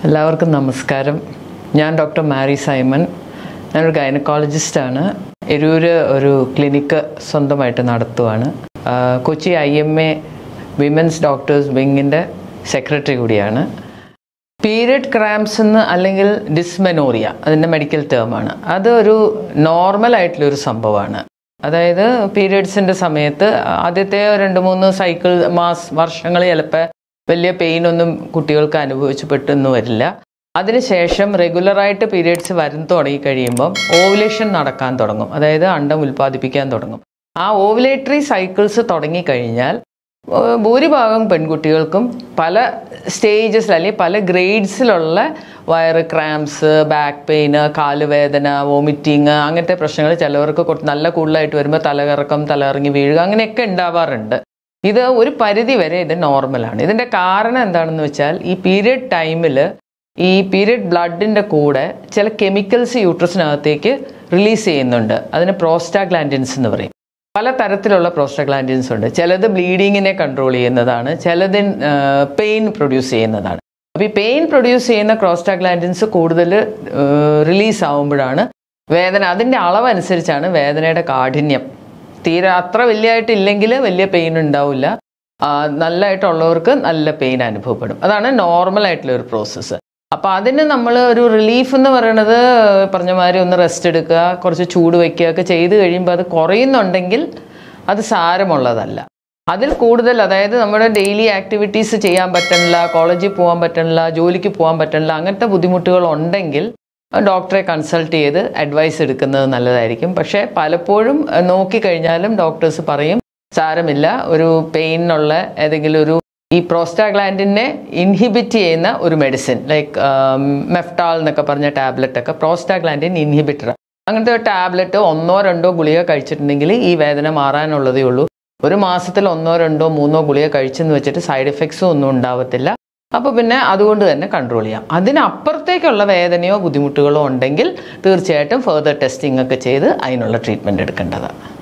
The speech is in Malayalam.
എല്ലാവർക്കും നമസ്കാരം ഞാൻ ഡോക്ടർ മാരി സൈമൺ ഞാനൊരു ഗൈനക്കോളജിസ്റ്റാണ് എരൂര് ഒരു ക്ലിനിക്ക് സ്വന്തമായിട്ട് നടത്തുവാണ് ആ, Kochi I M A women's doctors വിങ്ങിൻ്റെ സെക്രട്ടറി കൂടിയാണ് പീരിയഡ് ക്രാംസ് എന്ന് അല്ലെങ്കിൽ ഡിസ്മെനോറിയ അതിൻ്റെ മെഡിക്കൽ ടേമാണ് അത് ഒരു നോർമൽ ആയിട്ടുള്ളൊരു സംഭവമാണ് അതായത് പീരിയഡ്സിൻ്റെ സമയത്ത് ആദ്യത്തെ രണ്ട് മൂന്ന് സൈക്കിൾ മാസ് വർഷങ്ങൾ ചിലപ്പോൾ വലിയ പെയിൻ ഒന്നും കുട്ടികൾക്ക് അനുഭവിച്ചു പെട്ടെന്ന് വരില്ല അതിനുശേഷം റെഗുലറായിട്ട് പീരിയഡ്സ് വരും തുടങ്ങി കഴിയുമ്പം ഓവുലേഷൻ നടക്കാൻ തുടങ്ങും അതായത് അണ്ടം ഉൽപ്പാദിപ്പിക്കാൻ തുടങ്ങും ആ ഓവുലേറ്ററി സൈക്കിൾസ് തുടങ്ങിക്കഴിഞ്ഞാൽ ഏഹ് ഭൂരിഭാഗം പെൺകുട്ടികൾക്കും പല സ്റ്റേജസിൽ അല്ലെങ്കിൽ പല ഗ്രേഡ്സിലുള്ള വയറ് ക്രാംസ് ബാക്ക് പെയിന് കാലുവേദന വോമിറ്റിങ് അങ്ങനത്തെ പ്രശ്നങ്ങൾ ചിലവർക്ക് കുറച്ച് നല്ല കൂടുതലായിട്ട് വരുമ്പോൾ തലകറക്കം തലകറങ്ങി വീഴുക അങ്ങനെയൊക്കെ ഉണ്ടാവാറുണ്ട് ഇത് ഒരു പരിധി വരെ ഇത് നോർമലാണ് ഇതിൻ്റെ കാരണം എന്താണെന്ന് വെച്ചാൽ ഈ പീരിയഡ് ടൈമിൽ ഈ പീരിയഡ് ബ്ലഡിൻ്റെ കൂടെ ചില കെമിക്കൽസ് യൂട്രസിനകത്തേക്ക് റിലീസ് ചെയ്യുന്നുണ്ട് അതിന് പ്രോസ്റ്റാഗ്ലാൻഡിൻസ് എന്ന് പറയും പല തരത്തിലുള്ള പ്രോസ്റ്റഗ്ലാൻഡിൻസ് ഉണ്ട് ചിലത് ബ്ലീഡിങ്ങിനെ കൺട്രോൾ ചെയ്യുന്നതാണ് ചിലത് പെയിൻ പ്രൊഡ്യൂസ് ചെയ്യുന്നതാണ് അപ്പോൾ ഈ പെയിൻ പ്രൊഡ്യൂസ് ചെയ്യുന്ന പ്രോസ്റ്റാഗ്ലാൻഡിൻസ് കൂടുതൽ റിലീസ് ആവുമ്പോഴാണ് വേദന അതിൻ്റെ അളവനുസരിച്ചാണ് വേദനയുടെ കാഠിന്യം തീരെ അത്ര വലിയതായിട്ടില്ലെങ്കിൽ വലിയ പെയിൻ ഉണ്ടാവില്ല ആ, നല്ലതായിട്ടുള്ളവർക്ക് നല്ല പെയിൻ അനുഭവപ്പെടും അതാണ് നോർമൽ ആയിട്ടുള്ള ഒരു പ്രോസസ്സ് അപ്പോൾ അതിന് നമ്മൾ ഒരു റിലീഫ് എന്ന് പറയുന്നത് പറഞ്ഞ മാതിരി ഒന്ന് റെസ്റ്റ് എടുക്കുക കുറച്ച് ചൂട് വയ്ക്കുക ഒക്കെ ചെയ്ത് കഴിയുമ്പോൾ അത് കുറയുന്നുണ്ടെങ്കിൽ അത് സാരമുള്ളതല്ല അതിൽ കൂടുതൽ അതായത് നമ്മുടെ ഡെയിലി ആക്ടിവിറ്റീസ് ചെയ്യാൻ പറ്റണില്ല കോളേജിൽ പോകാൻ പറ്റണില്ല ജോലിക്ക് പോകാൻ പറ്റണില്ല അങ്ങനത്തെ ബുദ്ധിമുട്ടുകൾ ഉണ്ടെങ്കിൽ ഡോക്ടറെ കൺസൾട്ട് ചെയ്ത് അഡ്വൈസ് എടുക്കുന്നത് നല്ലതായിരിക്കും പക്ഷേ പലപ്പോഴും അഹ് നോക്കിക്കഴിഞ്ഞാലും ഡോക്ടേഴ്സ് പറയും സാരമില്ല ഒരു പെയിനുള്ള ഏതെങ്കിലും ഒരു ഈ പ്രോസ്റ്റാഗ്ലാൻഡിനെ ഇൻഹിബിറ്റ് ചെയ്യുന്ന ഒരു മെഡിസിൻ ലൈക്ക് മെഫ്റ്റാൾ എന്നൊക്കെ പറഞ്ഞ ടാബ്ലറ്റ് ഒക്കെ പ്രോസ്റ്റാഗ്ലാൻഡിൻ ഇൻഹിബിറ്റർ അങ്ങനത്തെ ഒരു ടാബ്ലറ്റ് ഒന്നോ രണ്ടോ ഗുളിക കഴിച്ചിട്ടുണ്ടെങ്കിൽ ഈ വേദന മാറാനുള്ളതേ ഉള്ളൂ ഒരു മാസത്തിൽ ഒന്നോ രണ്ടോ മൂന്നോ ഗുളിക കഴിച്ചെന്ന് വെച്ചിട്ട് സൈഡ് എഫക്ട്സും ഒന്നും ഉണ്ടാവത്തില്ല അപ്പോൾ പിന്നെ അതുകൊണ്ട് തന്നെ കൺട്രോൾ ചെയ്യാം അതിനപ്പുറത്തേക്കുള്ള വേദനയോ ബുദ്ധിമുട്ടുകളോ ഉണ്ടെങ്കിൽ തീർച്ചയായിട്ടും ഫെർദർ ടെസ്റ്റിംഗ് ഒക്കെ ചെയ്ത് അതിനുള്ള ട്രീറ്റ്മെൻറ്റ് എടുക്കേണ്ടതാണ്